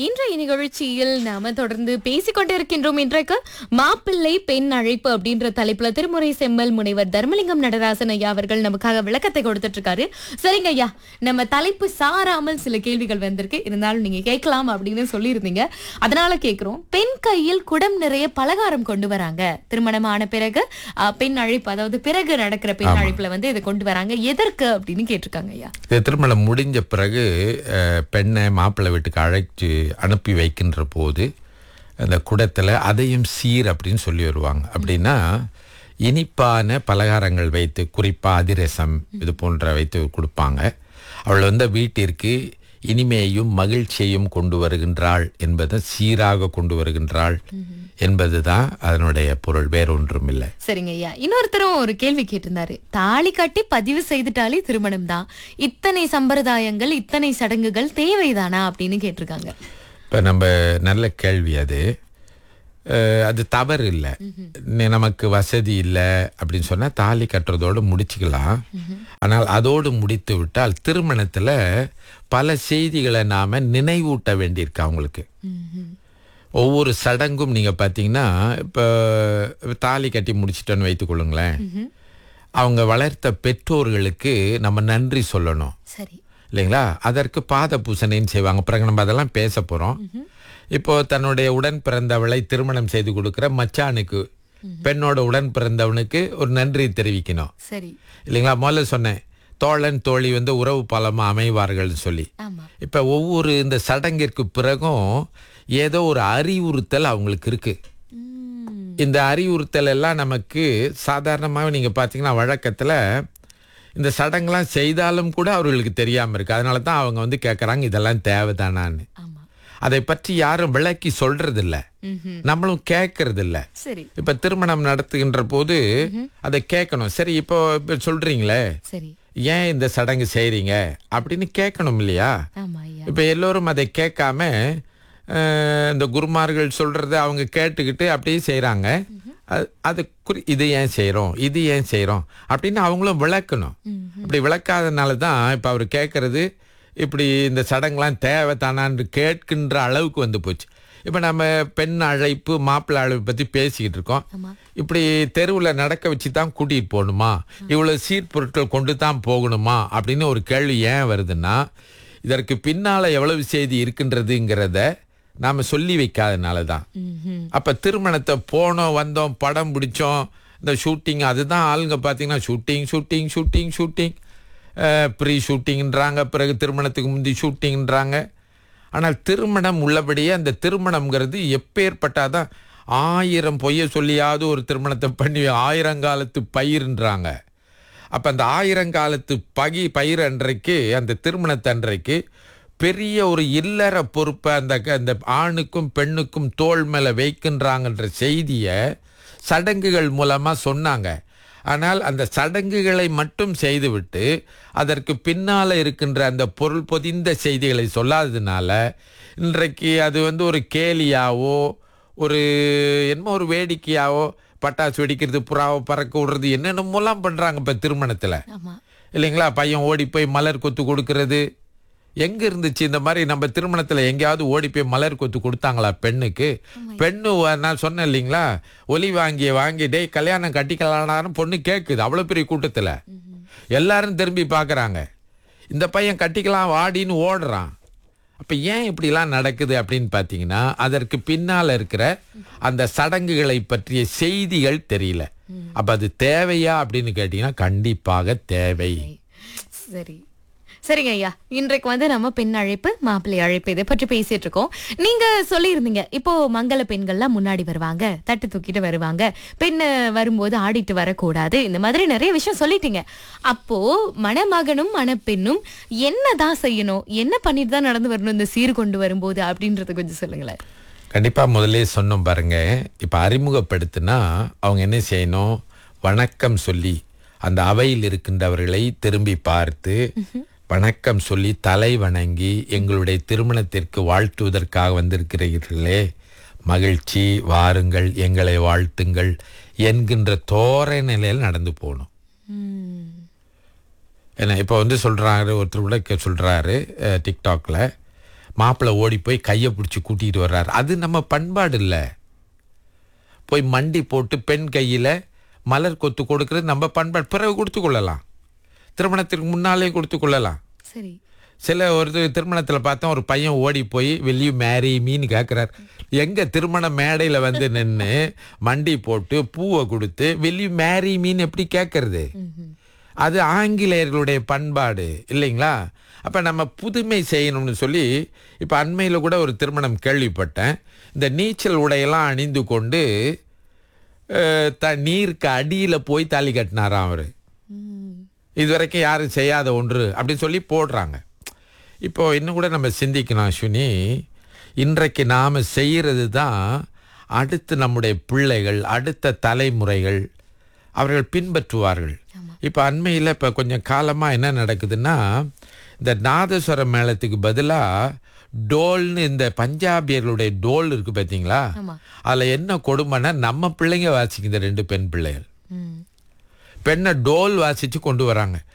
இன்றைய நிகழ்ச்சியில் நாம தொடர்ந்து பேசிக் கொண்டிருக்கின்றோம் இன்றைக்கு மாப்பிள்ளை பெண் அழைப்பு அப்படின்ற தலைப்புல திருமுறை செம்மல் முனைவர் தர்மலிங்கம் நடராசன் ஐயா அவர்கள் நமக்காக விளக்கத்தை கொடுத்துட்டு இருக்காரு சரிங்க ஐயா நம்ம தலைப்பு சாராமல் சில கேள்விகள் வந்திருக்கு இருந்தாலும் நீங்க கேட்கலாம் அப்படின்னு சொல்லியிருந்தீங்க அதனால கேக்குறோம் பெண் கையில் குடம் நிறைய பலகாரம் கொண்டு வராங்க திருமணமான பிறகு அஹ், பெண் அழைப்பு அதாவது பிறகு நடக்கிற பெண் அழைப்புல வந்து இதை கொண்டு வராங்க எதற்கு அப்படின்னு கேட்டிருக்காங்க ஐயா இது திருமணம் முடிஞ்ச பிறகு அஹ், பெண்ணை மாப்பிள்ளை வீட்டுக்கு அழைச்சு அனுப்பி வைக்கின்ற போது அந்த குடத்தில் அதையும் சீர் அப்படின்னு சொல்லி வருவாங்க அப்படின்னா இனிப்பான பலகாரங்கள் வைத்து குறிப்பாக அதிரசம் இது போன்ற வைத்து கொடுப்பாங்க அவள் வந்து வீட்டிற்கு இனிமையையும் மகிழ்ச்சியையும் கொண்டு வருகின்றாள் என்பதை சீராக கொண்டு வருகின்றாள் என்பதுதான் அதனுடைய பொருள் வேறொன்றும் இல்லை சரிங்க ஐயா இன்னொருத்தரும் ஒரு கேள்வி கேட்டிருந்தாரு தாலி கட்டி பதிவு செய்துட்டாலே திருமணம் தான் இத்தனை சம்பிரதாயங்கள் இத்தனை சடங்குகள் தேவைதானா அப்படின்னு கேட்டிருக்காங்க இப்போ நம்ம நல்ல கேள்வி அது அஹ், அது தவறு இல்லை நமக்கு வசதி இல்லை அப்படின்னு சொன்னால் தாலி கட்டுறதோடு முடிச்சுக்கலாம் ஆனால் அதோடு முடித்து விட்டால் திருமணத்தில் பல செய்திகளை நாம் நினைவூட்ட வேண்டியிருக்கு அவங்களுக்கு ஒவ்வொரு சடங்கும் நீங்கள் பார்த்தீங்கன்னா இப்போ தாலி கட்டி முடிச்சிட்டோன்னு வைத்துக்கொள்ளுங்களேன் அவங்க வளர்த்த பெற்றோர்களுக்கு நம்ம நன்றி சொல்லணும் சரி இல்லைங்களா அதற்கு பாத பூசணைன்னு செய்வாங்க பிறகு நம்ம அதெல்லாம் பேச போறோம் இப்போ தன்னுடைய உடன் பிறந்தவளை திருமணம் செய்து கொடுக்கிற மச்சானுக்கு பெண்ணோட உடன் பிறந்தவனுக்கு ஒரு நன்றி தெரிவிக்கணும் சரி இல்லைங்களா முதல்ல சொன்னேன் தோழன் தோழி வந்து உறவு பாலமா அமைவார்கள்னு சொல்லி ஆமா இப்ப ஒவ்வொரு இந்த சடங்கிற்கு பிறகும் ஏதோ ஒரு அறிவுறுத்தல் அவங்களுக்கு இருக்கு உம், இந்த அறிவுறுத்தல் எல்லாம் நமக்கு சாதாரணமாக நீங்கள் பார்த்தீங்கன்னா வழக்கத்தில் இந்த சடங்கெல்லாம் செய்தாலும் கூட அவர்களுக்கு தெரியாமல் இருக்கு அதனால தான் அவங்க வந்து கேட்குறாங்க இதெல்லாம் தேவைதானான்னு ஆமா அதை பற்றி யாரும் விளக்கி சொல்றதில்ல ம்ஹும். நம்மளும் கேட்கறதில்ல சரி இப்ப திருமணம் நடத்துகின்ற போது அதை கேட்கணும் சரி இப்போ இப்போ சொல்றீங்களே சரி ஏன் இந்த சடங்கு செய்றீங்க அப்படின்னு கேட்கணும் இல்லையா ஆமா ஐயா இப்ப எல்லோரும் அதை கேட்காம அஹ், இந்த குருமார்கள் சொல்றத அவங்க கேட்டுக்கிட்டு அப்படியே செய்றாங்க அது- அது குறி இது ஏன் செய்றோம் இது ஏன் செய்றோம் அப்படின்னு அவங்களும் விளக்கணும் அப்படி விளக்காதனால தான் இப்ப அவர் கேட்கறது இப்படி இந்த சடங்குலாம் தேவை தானான்னு கேட்கின்ற அளவுக்கு வந்து போச்சு இப்ப நம்ம பெண் அழைப்பு மாப்பிள்ளை அழைப்பு பத்தி பேசிக்கிட்டு இருக்கோம் ஆமா இப்படி தெருவில் நடக்க வச்சு தான் கூட்டிகிட்டு போகணுமா இவ்வளவு சீர்பொருட்கள் கொண்டு தான் போகணுமா அப்படின்னு ஒரு கேள்வி ஏன் வருதுன்னா இதற்கு பின்னால எவ்வளவு செய்தி இருக்கின்றதுங்கிறத நாம சொல்லி வைக்காதனால தான் ம்ஹும். அப்ப திருமணத்தை போனோம் வந்தோம் படம் பிடிச்சோம் இந்த ஷூட்டிங் அதுதான் ஆளுங்க பார்த்தீங்கன்னா shooting shooting shooting shooting pre ஷூட்டிங்ன்றாங்க பிறகு திருமணத்துக்கு முந்தி ஷூட்டிங்ன்றாங்க ஆனால் திருமணம் உள்ளபடியே அந்த திருமணம்ங்கிறது எப்பேற்பட்டாதான் ஆயிரம் பொய்ய சொல்லியாவது ஒரு திருமணத்தை பண்ணி ஆயிரங்காலத்து பயிர்ன்றாங்க அப்ப அந்த ஆயிரங்காலத்து பகி பயிர் அன்றைக்கு அந்த திருமணத்தன்றைக்கு பெரிய ஒரு இல்லற பொறுப்பை அந்த அந்த ஆணுக்கும் பெண்ணுக்கும் தோள் மேல வைக்கின்றாங்கன்ற செய்தியை சடங்குகள் மூலமா சொன்னாங்க ஆனால் அந்த சடங்குகளை மட்டும் செய்துவிட்டு அதற்கு பின்னால இருக்கின்ற அந்த பொருள் பொதிந்த செய்திகளை சொல்லாததுனால இன்றைக்கு அது வந்து ஒரு கேலியாவோ ஒரு என்னமோ ஒரு வேடிக்கையாவோ பட்டாசு வெடிக்கிறது புறாவை பறக்க விடுறது என்னென்னமோலாம் பண்றாங்க இப்ப திருமணத்துல ஆமா இல்லைங்களா பையன் ஓடி போய் மலர் கொத்து கொடுக்கறது எங்க இருந்துச்சு இந்த மாதிரி நம்ம திருமணத்துல எங்கேயாவது ஓடி போய் மலர் கொத்து கொடுத்தாங்களா பெண்ணுக்கு பெண்ணு வ- நான் சொன்னேன் இல்லைங்களா ஒலி வாங்கி வாங்கி டேய் கல்யாணம் கட்டிக்கலான்னு பொண்ணு கேக்குது அவ்வளவு பெரிய கூட்டத்துல எல்லாரும் திரும்பி பார்க்கறாங்க இந்த பையன் கட்டிக்கலாம் வாடின்னு ஓடுறான் அப்ப ஏன் இப்படிலாம் நடக்குது அப்படின்னு பார்த்தீங்கன்னா அதற்கு பின்னால இருக்கிற அந்த சடங்குகளை பற்றிய செய்திகள் தெரியல அப்ப அது தேவையா அப்படின்னு கேட்டீங்கன்னா கண்டிப்பாக தேவை சரி சரிங்க ஐயா இன்றைக்கு வந்து நம்ம பெண் அழைப்பு மாப்பிள்ளை அழைப்பு இதை பற்றி பேசிட்டு இருக்கோம் நீங்க சொல்லியிருந்தீங்க இப்போ மங்கள பெண்கள்லாம் முன்னாடி வருவாங்க தட்டு தூக்கிட்டு வருவாங்க பெண்ணு வரும்போது ஆடிட்டு வரக்கூடாது இந்த மாதிரி நிறைய விஷயம் சொல்லிட்டீங்க அப்போ மணமகனும் மணப்பெண்ணும் என்னதான் செய்யணும் என்ன பண்ணிட்டு தான் நடந்து வரணும் இந்த சீர் கொண்டு வரும்போது அப்படின்றத கொஞ்சம் சொல்லுங்களேன் கண்டிப்பா முதல்ல சொன்னோம் பாருங்க இப்ப அறிமுகப்படுத்தினா அவங்க என்ன செய்யணும் வணக்கம் சொல்லி அந்த அவையில் இருக்கின்றவர்களை திரும்பி பார்த்து வணக்கம் சொல்லி தலை வணங்கி எங்களுடைய திருமணத்திற்கு வாழ்த்துவதற்காக வந்திருக்கிறீர்களே மகிழ்ச்சி வாருங்கள் எங்களை வாழ்த்துங்கள் என்கின்ற தோரை நிலையில் நடந்து போகணும் உம். ஏன்னா இப்போ வந்து சொல்கிறாரு ஒருத்தர் கூட கே- சொல்றாரு அஹ், டிக்டாக்ல மாப்பிள்ளை ஓடி போய் கையை பிடிச்சி கூட்டிகிட்டு வர்றாரு அது நம்ம பண்பாடு இல்லை போய் மண்டி போட்டு பெண் கையில் மலர் கொத்து கொடுக்கறது நம்ம பண்பாடு பிறகு கொடுத்து கொள்ளலாம் திருமணத்திற்கு முன்னாலே கொடுத்து கொள்ளலாம் சரி சில ஒரு திருமணத்தில் பார்த்தா ஒரு பையன் ஓடி போய் வெளியூ மேரி மீன் கேட்குறார் எங்க திருமண மேடையில் வந்து நின்று மண்டி போட்டு பூவை கொடுத்து வெளியூ மேரி மீன் எப்படி கேட்கறது அது ஆங்கிலேயர்களுடைய பண்பாடு இல்லைங்களா அப்போ நம்ம புதுமை செய்யணும்னு சொல்லி இப்போ அண்மையில் கூட ஒரு திருமணம் கேள்விப்பட்டேன் இந்த நீச்சல் உடையெல்லாம் அணிந்து கொண்டு அஹ், த நீருக்கு அடியில் போய் தாலி கட்டினாராம் அவர் ம். இதுவரைக்கும் யாரும் செய்யாத ஒன்று அப்படின்னு சொல்லி போடுறாங்க இப்போ இன்னும் கூட நம்ம சிந்திக்கணும் அஸ்வினி இன்றைக்கு நாம் செய்கிறது தான் அடுத்து நம்முடைய பிள்ளைகள் அடுத்த தலைமுறைகள் அவர்கள் பின்பற்றுவார்கள் இப்போ அண்மையில் இப்போ கொஞ்சம் காலமாக என்ன நடக்குதுன்னா இந்த நாதஸ்வர மேளத்துக்கு பதிலாக டோல்னு இந்த பஞ்சாபியர்களுடைய டோல் இருக்குது பார்த்தீங்களா ஆமா. அதில் என்ன கொடுமைன்னா நம்ம பிள்ளைங்க வாசிக்குது ரெண்டு பெண் பிள்ளைகள் ம். பெண்ணை டோல் வாசிச்சு கொண்டு வராங்க